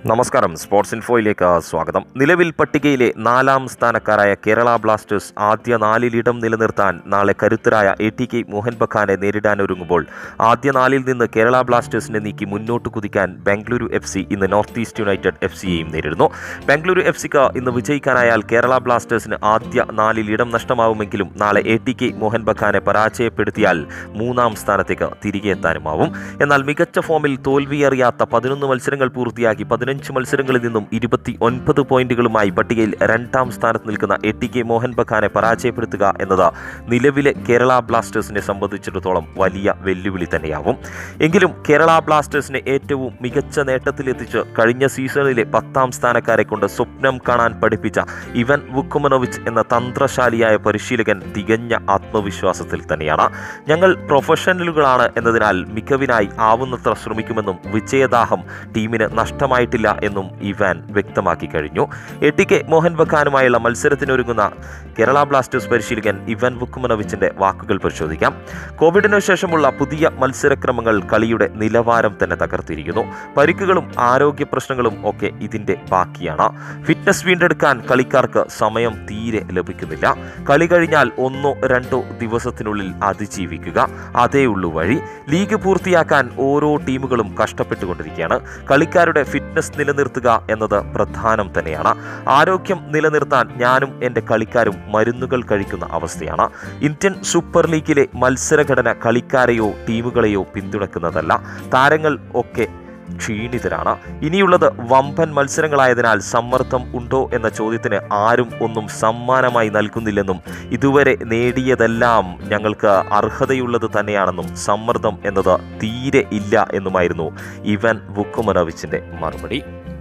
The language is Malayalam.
നമസ്കാരം സ്പോർട്സ് ഇൻഫോയിലേക്ക് സ്വാഗതം നിലവിൽ പട്ടികയിലെ നാലാം സ്ഥാനക്കാരായ കേരള ബ്ലാസ്റ്റേഴ്സ് ആദ്യ നാലിലിടം നിലനിർത്താൻ നാളെ കരുത്തരായ എ ടി കെ മോഹൻ ബഖാനെ നേരിടാനൊരുങ്ങുമ്പോൾ ആദ്യ നാലിൽ നിന്ന് കേരള ബ്ലാസ്റ്റേഴ്സിനെ നീക്കി മുന്നോട്ട് കുതിക്കാൻ ബംഗളൂരു എഫ് സി ഇന്ന് നോർത്ത് ഈസ്റ്റ് യുണൈറ്റഡ് എഫ് സിയെയും നേരിടുന്നു ബംഗളൂരു എഫ് സിക്ക് ഇന്ന് വിജയിക്കാനായാൽ കേരള ബ്ലാസ്റ്റേഴ്സിന് ആദ്യ നാലിൽ ഇടം നഷ്ടമാവുമെങ്കിലും നാളെ എ ടി കെ മോഹൻ ബഖാനെ പരാജയപ്പെടുത്തിയാൽ മൂന്നാം സ്ഥാനത്തേക്ക് തിരികെ എത്താനുമാവും എന്നാൽ മികച്ച ഫോമിൽ തോൽവിയറിയാത്ത പതിനൊന്ന് മത്സരങ്ങൾ പൂർത്തിയാക്കി പതിനഞ്ച് മത്സരങ്ങളിൽ നിന്നും ഇരുപത്തി ഒൻപത് പോയിന്റുകളുമായി പട്ടികയിൽ രണ്ടാം സ്ഥാനത്ത് നിൽക്കുന്ന എ ടി കെ മോഹൻ ബഖാനെ പരാജയപ്പെടുത്തുക എന്നത് നിലവിലെ കേരള ബ്ലാസ്റ്റേഴ്സിനെ സംബന്ധിച്ചിടത്തോളം വലിയ വെല്ലുവിളി തന്നെയാവും എങ്കിലും കേരള ബ്ലാസ്റ്റേഴ്സിനെ ഏറ്റവും മികച്ച നേട്ടത്തിലെത്തിച്ച് കഴിഞ്ഞ സീസണിലെ പത്താം സ്ഥാനക്കാരെ കൊണ്ട് സ്വപ്നം കാണാൻ പഠിപ്പിച്ച ഇവൻ വുക്കുമനോവിച്ച് എന്ന തന്ത്രശാലിയായ പരിശീലകൻ തികഞ്ഞ ആത്മവിശ്വാസത്തിൽ തന്നെയാണ് ഞങ്ങൾ പ്രൊഫഷണലുകളാണ് എന്നതിനാൽ മികവിനായി ആവുന്നത്ര ശ്രമിക്കുമെന്നും വിജയദാഹം ടീമിന് നഷ്ടമായിട്ടില്ല എന്നും ഇവാൻ വ്യക്തമാക്കി കഴിഞ്ഞു എ ടി കെ മോഹൻ ബഖാനുമായുള്ള മത്സരത്തിനൊരുങ്ങുന്ന കേരള ബ്ലാസ്റ്റേഴ്സ് പരിശീലകൻ ഇവാൻ വുക്കുമനോവിച്ചിന്റെ വാക്കുകൾ പരിശോധിക്കാം കോവിഡിനു ശേഷമുള്ള പുതിയ മത്സരക്രമങ്ങൾ കളിയുടെ നിലവാരം തന്നെ തകർത്തിരിക്കുന്നു പരിക്കുകളും ആരോഗ്യ പ്രശ്നങ്ങളും ഒക്കെ ഇതിന്റെ ബാക്കിയാണ് ഫിറ്റ്നസ് വീണ്ടെടുക്കാൻ കളിക്കാർക്ക് സമയം തീരെ ലഭിക്കുന്നില്ല കളി കഴിഞ്ഞാൽ ഒന്നോ രണ്ടോ ദിവസത്തിനുള്ളിൽ അതിജീവിക്കുക അതേ ഉള്ളൂ വഴി ലീഗ് പൂർത്തിയാക്കാൻ ഓരോ ടീമുകളും കഷ്ടപ്പെട്ടുകൊണ്ടിരിക്കുകയാണ് കളിക്കാരുടെ ഫിറ്റ്നസ് നിലനിർത്തുക എന്നത് പ്രധാനം തന്നെയാണ് ആരോഗ്യം നിലനിർത്താൻ ഞാനും എൻ്റെ കളിക്കാരും മരുന്നുകൾ കഴിക്കുന്ന അവസ്ഥയാണ് ഇന്ത്യൻ സൂപ്പർ ലീഗിലെ മത്സരഘടന കളിക്കാരെയോ ടീമുകളെയോ പിന്തുണക്കുന്നതല്ല താരങ്ങൾ ഒക്കെ ക്ഷീണിതരാണ് ഇനിയുള്ളത് വമ്പൻ മത്സരങ്ങളായതിനാൽ സമ്മർദ്ദം ഉണ്ടോ എന്ന ചോദ്യത്തിന് ആരും ഒന്നും സമ്മാനമായി നൽകുന്നില്ലെന്നും ഇതുവരെ നേടിയതെല്ലാം ഞങ്ങൾക്ക് അർഹതയുള്ളത് തന്നെയാണെന്നും സമ്മർദ്ദം എന്നത് തീരെ ഇല്ല എന്നുമായിരുന്നു ഇവൻ വുക്കുമനോവിച്ചിന്റെ മറുപടി